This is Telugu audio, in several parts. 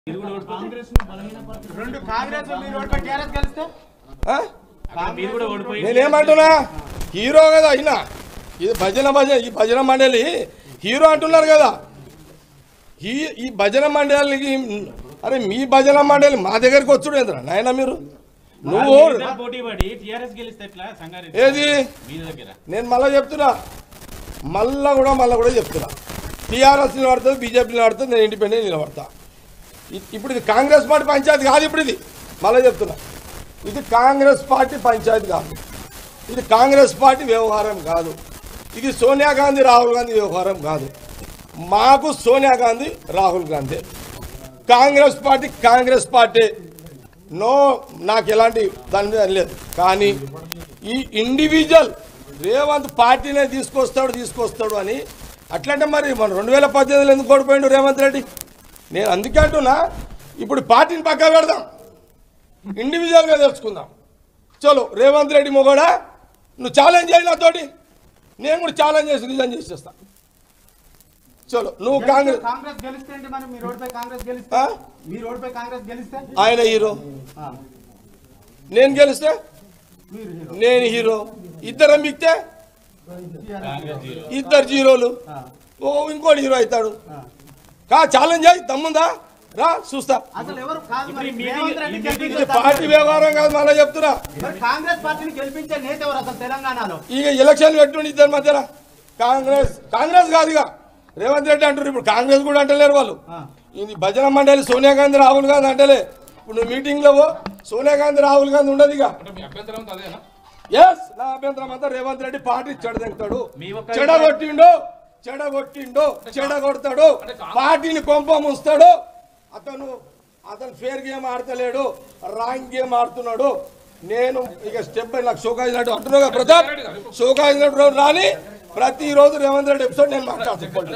రెండు కాంగ్రెస్ మీరు ఓడిపోయి టీఆర్ఎస్ గెలిస్తే ఆ? మీరు కూడా ఓడిపోయి నేనేమంటున్నా హీరో కదా అయినా ఇది భజన భజన ఈ భజన మండలి హీరో అంటున్నారు కదా ఈ ఈ భజన మండలికి అరే మీ భజన మండలి మా దగ్గరికి వచ్చుడు ఏంద్రా నాయన మీరు నువ్వు ఇద్దరు పోటీ పడి టీఆర్ఎస్ గెలిస్తే ఎట్లా సంగారెడ్డి ఏది మీ దగ్గర నేను మళ్ళీ చెప్తున్నా మళ్ళా కూడా మళ్ళీ కూడా చెప్తున్నా టీఆర్ఎస్ నిలబడుతుంది బీజేపీ నిలబడుతుంది నేను ఇండిపెండెంట్ నిలబడతా ఇ- ఇప్పుడు ఇది కాంగ్రెస్ పార్టీ పంచాయతీ కాదు ఇప్పుడు ఇది మళ్ళీ చెప్తున్నా ఇది కాంగ్రెస్ పార్టీ పంచాయతీ కాదు ఇది కాంగ్రెస్ పార్టీ వ్యవహారం కాదు ఇది సోనియా గాంధీ రాహుల్ గాంధీ వ్యవహారం కాదు మాకు Sonia Gandhi Rahul Gandhi Congress party Congress party no నాకు ఎలాంటి దాని మీద లేదు కానీ ఈ ఇండివిజువల్ రేవంత్ పార్టీనే తీసుకొస్తాడు తీసుకొస్తాడు అని అట్లంటే మరి మన రెండు వేల పద్దెనిమిదిలో ఎందుకు ఓడిపోయిండు రేవంత్ రెడ్డి నేను అందుకే అంటున్నా ఇప్పుడు పార్టీని పక్క పెడదాం ఇండివిజువల్గా తెలుసుకుందాం చలో రేవంత్ రెడ్డి మొగడా నువ్వు ఛాలెంజ్ చేయి నాతోటి నేను కూడా ఛాలెంజ్ చేసి రిజైన్ చేసేస్తా చలో నువ్వు కాంగ్రెస్ కాంగ్రెస్ గెలిస్తే ఏంటి మరి మీరు ఓడిపోయి కాంగ్రెస్ గెలిస్తే ఆ? మీరు ఓడిపోయి కాంగ్రెస్ గెలిస్తే ఆయన హీరో ఆ, నేను గెలిస్తే మీరు హీరో నేను హీరో ఇద్దరం మిక్తే కాంగ్రెస్ జీరో ఇద్దరు జీరోలు ఆ, ఓ ఇంకోటి హీరో అవుతాడు ఆ. కా ఛాలెంజ్ అయ్యి దమ్ముందా రా చూస్తా అసలు ఎవరు కాదు ఇప్పుడు మరి ఈ మీటింగ్- రేవంత్ రెడ్డి ఈ గెలిపించే ఇది పార్టీ వ్యవహారం కాదు మళ్ళీ చెప్తున్నా మరి కాంగ్రెస్ పార్టీని గెలిపించే నేత ఎవరు అసలు తెలంగాణలో ఇక ఎలక్షన్ పెట్టుండి ఇద్దరి మధ్యన కాంగ్రెస్ కాంగ్రెస్ కాదు ఇక రేవంత్ రెడ్డి అంటారు ఇప్పుడు కాంగ్రెస్ కూడా అంటలేరు వాళ్ళు ఆ. ఇది భజన మండలి సోనియా గాంధీ రాహుల్ గాంధీ అంటలే ఇప్పుడు నువ్వు మీటింగ్ లో పో, సోనియా గాంధీ రాహుల్ గాంధీ ఉండదు ఇక ఎస్ నా అభ్యంతరం అంతా రేవంత్ రెడ్డి పార్టీ చెడదెంగుతాడు మీ ఒక్క- చెడగొట్టిండు చెడగొట్టిండు చెడగొడతాడు పార్టీని కొంప ముంచుతాడు అతను అతను ఫేర్ గేమ్ ఆడతలేడు రాంగ్ గేమ్ ఆడుతున్నాడు నేను ఇక స్టెప్ బై నాకు షోకాజినట్టు అంటున్నావు కదా ప్రతాప్ షోకాజినట్టు రాని ప్రతిరోజు రేవంత్ రెడ్డి ఎపిసోడ్ నేను మాట్లాడుతున్నాను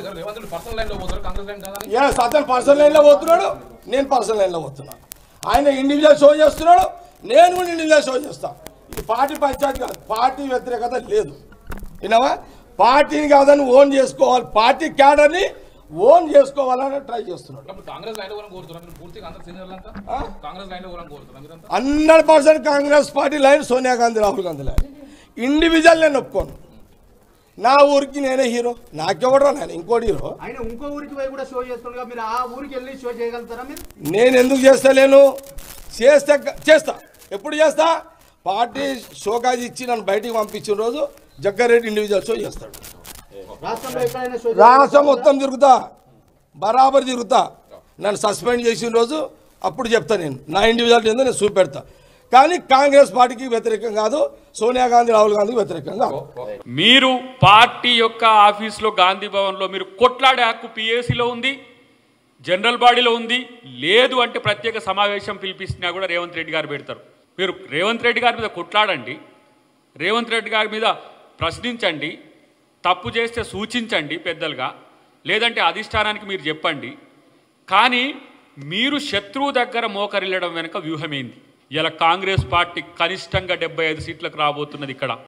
ఎస్ అతను పర్సనల్ లైన్ లో పోతున్నాడు నేను పర్సనల్ లైన్ లో పోతున్నాను ఆయన ఇండివిజువల్ షో చేస్తున్నాడు నేను కూడా ఇండివిజువల్ షో చేస్తా ఇది పార్టీ పంచాయతీ కాదు పార్టీ వ్యతిరేకత లేదు విన్నావా పార్టీని కాదని ఓన్ చేసుకోవాలి పార్టీ క్యాడర్ని ఓన్ చేసుకోవాలని ట్రై చేస్తున్నాడు కాంగ్రెస్ లైన్ లో కోరుతున్నారు మీరు పూర్తిగా అందరు సీనియర్లంతా ఆ? కాంగ్రెస్ లైన్ లో కోరుతున్నారు మీరంతా hundred percent Congress party line Sonia Gandhi Rahul Gandhi line individual నేను ఒప్పుకోను నా ఊరికి నేనే హీరో నాకెవడరా నేను ఇంకోటి హీరో ఆయన ఇంకో ఊరికి పోయి కూడా షో చేస్తుండగా మీరు ఆ ఊరికి వెళ్ళి షో చేయగలుగుతారా మీరు నేను ఎందుకు చేస్తలేను చేస్తే చేస్తా ఎప్పుడు చేస్తా పార్టీ షోకాజ్ ఇచ్చి నన్ను బయటికి పంపించిన రోజు జగ్గారెడ్డి ఇండివిజువల్ షో చేస్తాడు రాష్ట్రంలో ఎక్కడైనా షో రాష్ట్రం మొత్తం తిరుగుతా బరాబర్ తిరుగుతా నన్ను సస్పెండ్ చేసిన రోజు అప్పుడు చెప్తా నేను నా ఇండివిజువాలిటీ ఏందో నేను చూపెడతా కానీ కాంగ్రెస్ పార్టీకి వ్యతిరేకం కాదు సోనియా గాంధీ రాహుల్ గాంధీకి వ్యతిరేకం కాదు మీరు పార్టీ యొక్క ఆఫీస్లో గాంధీ భవన్లో మీరు కొట్లాడే హక్కు పిఏసీలో ఉంది జనరల్ బాడీలో ఉంది లేదు అంటే ప్రత్యేక సమావేశం పిలిపిస్తున్నా కూడా రేవంత్ రెడ్డి గారు పెడతారు మీరు రేవంత్ రెడ్డి గారి మీద కొట్లాడండి రేవంత్ రెడ్డి గారి మీద ప్రశ్నించండి తప్పు చేస్తే సూచించండి పెద్దలుగా లేదంటే అధిష్టానానికి మీరు చెప్పండి కానీ మీరు శత్రువు దగ్గర మోకరిల్లడం వెనుక వ్యూహమేంది ఇలా కాంగ్రెస్ పార్టీ కనిష్టంగా డెబ్బై ఐదు సీట్లకు రాబోతున్నది ఇక్కడ